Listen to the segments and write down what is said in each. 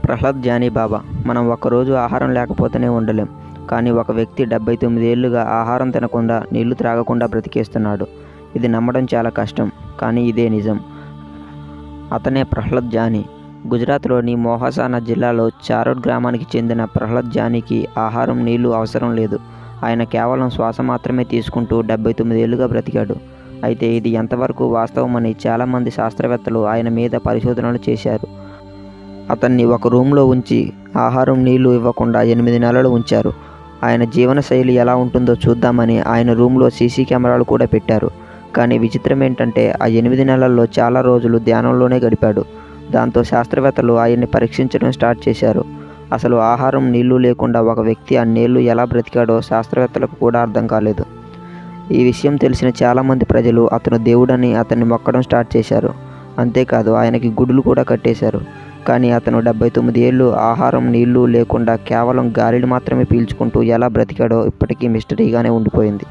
Prahlad Johnny బాబా మనం ఒక్కరోజు ఆహారం లేకపోతేనే ఉండలేం కానీ ఒక వ్యక్తి డెబ్బై తొమ్మిది ఏళ్ళుగా ఆహారం తినకుండా నీళ్లు త్రాగకుండా బ్రతికేస్తున్నాడు ఇది నమ్మడం చాలా కష్టం కానీ ఇదే నిజం అతనే ప్రహ్లాద్ జానీ గుజరాత్లోని మోహసానా జిల్లాలో చారోడ్ గ్రామానికి చెందిన ప్రహ్లాద్ జానీకి ఆహారం నీళ్లు అవసరం లేదు ఆయన కేవలం శ్వాస మాత్రమే తీసుకుంటూ డెబ్బై తొమ్మిది ఏళ్ళుగా బ్రతికాడు అయితే ఇది ఎంతవరకు వాస్తవమని చాలామంది శాస్త్రవేత్తలు ఆయన మీద పరిశోధనలు చేశారు అతన్ని ఒక రూమ్లో ఉంచి ఆహారం నీళ్లు ఇవ్వకుండా ఎనిమిది నెలలు ఉంచారు ఆయన జీవనశైలి ఎలా ఉంటుందో చూద్దామని ఆయన రూమ్లో సీసీ కెమెరాలు కూడా పెట్టారు కానీ విచిత్రం ఏంటంటే ఆ ఎనిమిది నెలల్లో చాలా రోజులు ధ్యానంలోనే గడిపాడు దాంతో శాస్త్రవేత్తలు ఆయన్ని పరీక్షించడం స్టార్ట్ చేశారు అసలు ఆహారం నీళ్లు లేకుండా ఒక వ్యక్తి ఆ నీళ్లు ఎలా బ్రతికాడో శాస్త్రవేత్తలకు కూడా అర్థం కాలేదు ఈ విషయం తెలిసిన చాలామంది ప్రజలు అతను దేవుడని అతన్ని మొక్కడం స్టార్ట్ చేశారు అంతేకాదు ఆయనకి గుడులు కూడా కట్టేశారు కానీ అతను డెబ్బై తొమ్మిది ఏళ్ళు ఆహారం నీళ్లు లేకుండా కేవలం గాలిని మాత్రమే పీల్చుకుంటూ ఎలా బ్రతికాడో ఇప్పటికీ మిస్టరీగానే ఉండిపోయింది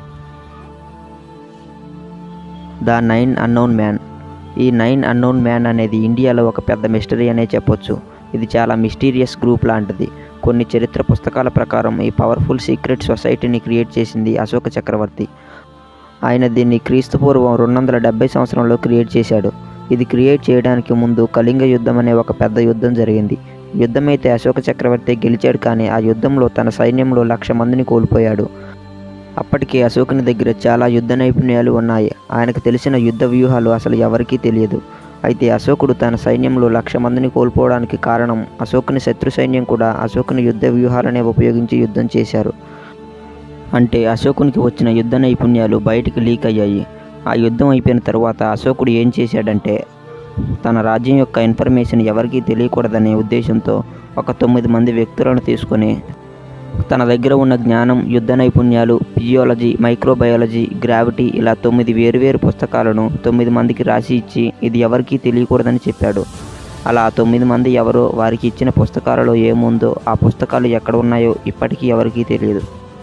ద నైన్ అన్నోన్ మ్యాన్ ఈ నైన్ అన్నోన్ మ్యాన్ అనేది ఇండియాలో ఒక పెద్ద మిస్టరీ అనే చెప్పొచ్చు ఇది చాలా మిస్టీరియస్ గ్రూప్ లాంటిది కొన్ని చరిత్ర పుస్తకాల ప్రకారం ఈ పవర్ఫుల్ సీక్రెట్ సొసైటీని క్రియేట్ చేసింది అశోక చక్రవర్తి ఆయన దీన్ని క్రీస్తుపూర్వం రెండు వందల డెబ్బై సంవత్సరంలో క్రియేట్ చేశాడు ఇది క్రియేట్ చేయడానికి ముందు కళింగ యుద్ధం అనే ఒక పెద్ద యుద్ధం జరిగింది యుద్ధం అయితే అశోక చక్రవర్తి గెలిచాడు కానీ ఆ యుద్ధంలో తన సైన్యంలో లక్ష మందిని కోల్పోయాడు అప్పటికే అశోకుని దగ్గర చాలా యుద్ధ నైపుణ్యాలు ఉన్నాయి ఆయనకు తెలిసిన యుద్ధ వ్యూహాలు అసలు ఎవరికీ తెలియదు అయితే అశోకుడు తన సైన్యంలో లక్ష మందిని కోల్పోవడానికి కారణం అశోకుని శత్రు సైన్యం కూడా అశోకుని యుద్ధ వ్యూహాలనే ఉపయోగించి యుద్ధం చేశారు అంటే అశోకునికి వచ్చిన యుద్ధ నైపుణ్యాలు బయటికి లీక్ అయ్యాయి ఆ యుద్ధం అయిపోయిన తర్వాత అశోకుడు ఏం చేశాడంటే తన రాజ్యం యొక్క ఇన్ఫర్మేషన్ ఎవరికీ తెలియకూడదనే ఉద్దేశంతో ఒక తొమ్మిది మంది వ్యక్తులను తీసుకొని తన దగ్గర ఉన్న జ్ఞానం యుద్ధ నైపుణ్యాలు ఫిజియాలజీ మైక్రోబయాలజీ గ్రావిటీ ఇలా తొమ్మిది వేరువేరు పుస్తకాలను తొమ్మిది మందికి రాసి ఇచ్చి ఇది ఎవరికీ తెలియకూడదని చెప్పాడు అలా ఆ తొమ్మిది మంది ఎవరో వారికి ఇచ్చిన పుస్తకాలలో ఏముందో ఆ పుస్తకాలు ఎక్కడ ఉన్నాయో ఇప్పటికీ ఎవరికీ తెలియదు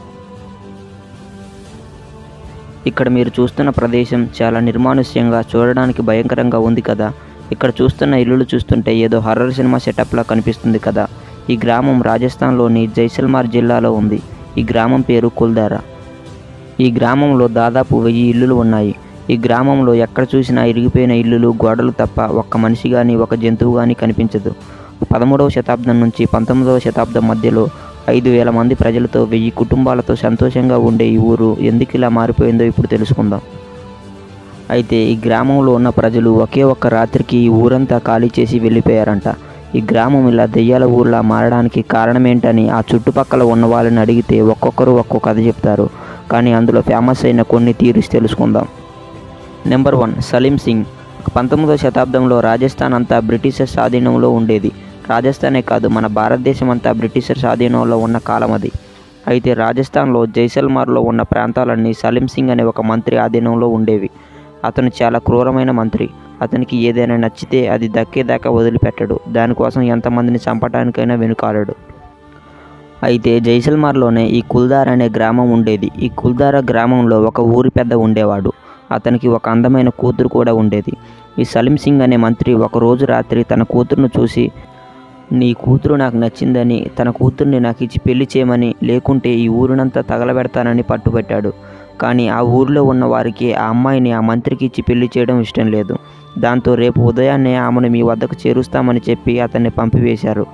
ఇక్కడ మీరు చూస్తున్న ప్రదేశం చాలా నిర్మానుష్యంగా చూడడానికి భయంకరంగా ఉంది కదా ఇక్కడ చూస్తున్న ఇల్లులు చూస్తుంటే ఏదో హర్రర్ సినిమా సెటప్లా కనిపిస్తుంది కదా ఈ గ్రామం రాజస్థాన్లోని జైసల్మార్ జిల్లాలో ఉంది ఈ గ్రామం పేరు కుల్దారా ఈ గ్రామంలో దాదాపు వెయ్యి ఇల్లులు ఉన్నాయి ఈ గ్రామంలో ఎక్కడ చూసినా ఇరిగిపోయిన ఇల్లులు గోడలు తప్ప ఒక్క మనిషి కానీ ఒక జంతువు కానీ కనిపించదు పదమూడవ శతాబ్దం నుంచి పంతొమ్మిదవ శతాబ్దం మధ్యలో ఐదు వేల మంది ప్రజలతో వెయ్యి కుటుంబాలతో సంతోషంగా ఉండే ఈ ఊరు ఎందుకు ఇలా మారిపోయిందో ఇప్పుడు తెలుసుకుందాం అయితే ఈ గ్రామంలో ఉన్న ప్రజలు ఒకే ఒక్క రాత్రికి ఈ ఊరంతా ఖాళీ చేసి వెళ్ళిపోయారంట ఈ గ్రామం ఇలా దెయ్యాల ఊర్లా మారడానికి కారణమేంటని ఆ చుట్టుపక్కల ఉన్న వాళ్ళని అడిగితే ఒక్కొక్కరు ఒక్కో కథ చెప్తారు కానీ అందులో ఫేమస్ అయిన కొన్ని థీరీస్ తెలుసుకుందాం నెంబర్ వన్ సలీం సింగ్ పంతొమ్మిదవ శతాబ్దంలో రాజస్థాన్ అంతా బ్రిటిషర్స్ ఆధీనంలో ఉండేది రాజస్థానే కాదు మన భారతదేశం అంతా బ్రిటిషర్స్ ఆధీనంలో ఉన్న కాలం అది అయితే రాజస్థాన్లో జైసల్మార్లో ఉన్న ప్రాంతాలన్నీ సలీం సింగ్ అనే ఒక మంత్రి ఆధీనంలో ఉండేవి అతను చాలా క్రూరమైన మంత్రి అతనికి ఏదైనా నచ్చితే అది దక్కేదాకా వదిలిపెట్టడు దానికోసం ఎంతమందిని చంపడానికైనా వెనుకాడడు అయితే జైసల్మార్లోనే ఈ కుల్దార్ అనే గ్రామం ఉండేది ఈ కుల్దారా గ్రామంలో ఒక ఊరి పెద్ద ఉండేవాడు అతనికి ఒక అందమైన కూతురు కూడా ఉండేది ఈ సలీం సింగ్ అనే మంత్రి ఒకరోజు రాత్రి తన కూతురును చూసి నీ కూతురు నాకు నచ్చిందని తన కూతుర్ని నాకు ఇచ్చి పెళ్లి చేయమని లేకుంటే ఈ ఊరినంతా తగలబెడతానని పట్టుబట్టాడు కానీ ఆ ఊరిలో ఉన్న వారికి ఆ అమ్మాయిని ఆ మంత్రికి ఇచ్చి పెళ్లి చేయడం ఇష్టం లేదు దాంతో రేపు ఉదయాన్నే ఆమెను మీ వద్దకు చేరుస్తామని చెప్పి అతన్ని పంపివేశారు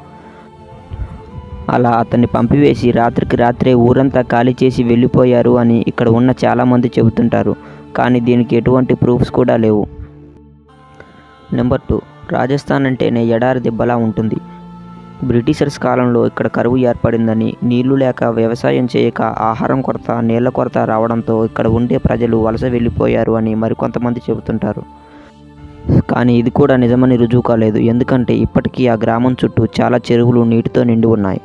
అలా అతన్ని పంపివేసి రాత్రికి రాత్రే ఊరంతా ఖాళీ చేసి వెళ్ళిపోయారు అని ఇక్కడ ఉన్న చాలామంది చెబుతుంటారు కానీ దీనికి ఎటువంటి ప్రూఫ్స్ కూడా లేవు నెంబర్ టూ రాజస్థాన్ అంటేనే ఎడారి దెబ్బలా ఉంటుంది బ్రిటిషర్స్ కాలంలో ఇక్కడ కరువు ఏర్పడిందని నీళ్లు లేక వ్యవసాయం చేయక ఆహారం కొరత నీళ్ల కొరత రావడంతో ఇక్కడ ఉండే ప్రజలు వలస వెళ్ళిపోయారు అని మరికొంతమంది చెబుతుంటారు కానీ ఇది కూడా నిజమని రుజువు కాలేదు ఎందుకంటే ఇప్పటికీ ఆ గ్రామం చుట్టూ చాలా చెరువులు నీటితో నిండి ఉన్నాయి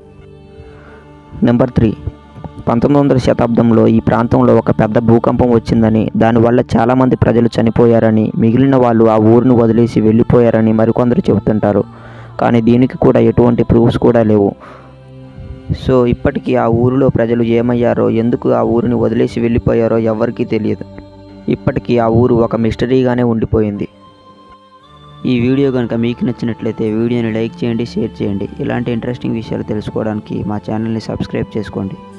నెంబర్ త్రీ పంతొమ్మిది వందల శతాబ్దంలో ఈ ప్రాంతంలో ఒక పెద్ద భూకంపం వచ్చిందని దానివల్ల చాలామంది ప్రజలు చనిపోయారని మిగిలిన వాళ్ళు ఆ ఊరిని వదిలేసి వెళ్ళిపోయారని మరికొందరు చెబుతుంటారు కానీ దీనికి కూడా ఎటువంటి ప్రూఫ్స్ కూడా లేవు సో ఇప్పటికీ ఆ ఊరిలో ప్రజలు ఏమయ్యారో ఎందుకు ఆ ఊరిని వదిలేసి వెళ్ళిపోయారో ఎవ్వరికీ తెలియదు ఇప్పటికీ ఆ ఊరు ఒక మిస్టరీగానే ఉండిపోయింది ఈ వీడియో కనుక మీకు నచ్చినట్లయితే వీడియోని లైక్ చేయండి షేర్ చేయండి ఇలాంటి ఇంట్రెస్టింగ్ విషయాలు తెలుసుకోవడానికి మా ఛానల్ని సబ్స్క్రైబ్ చేసుకోండి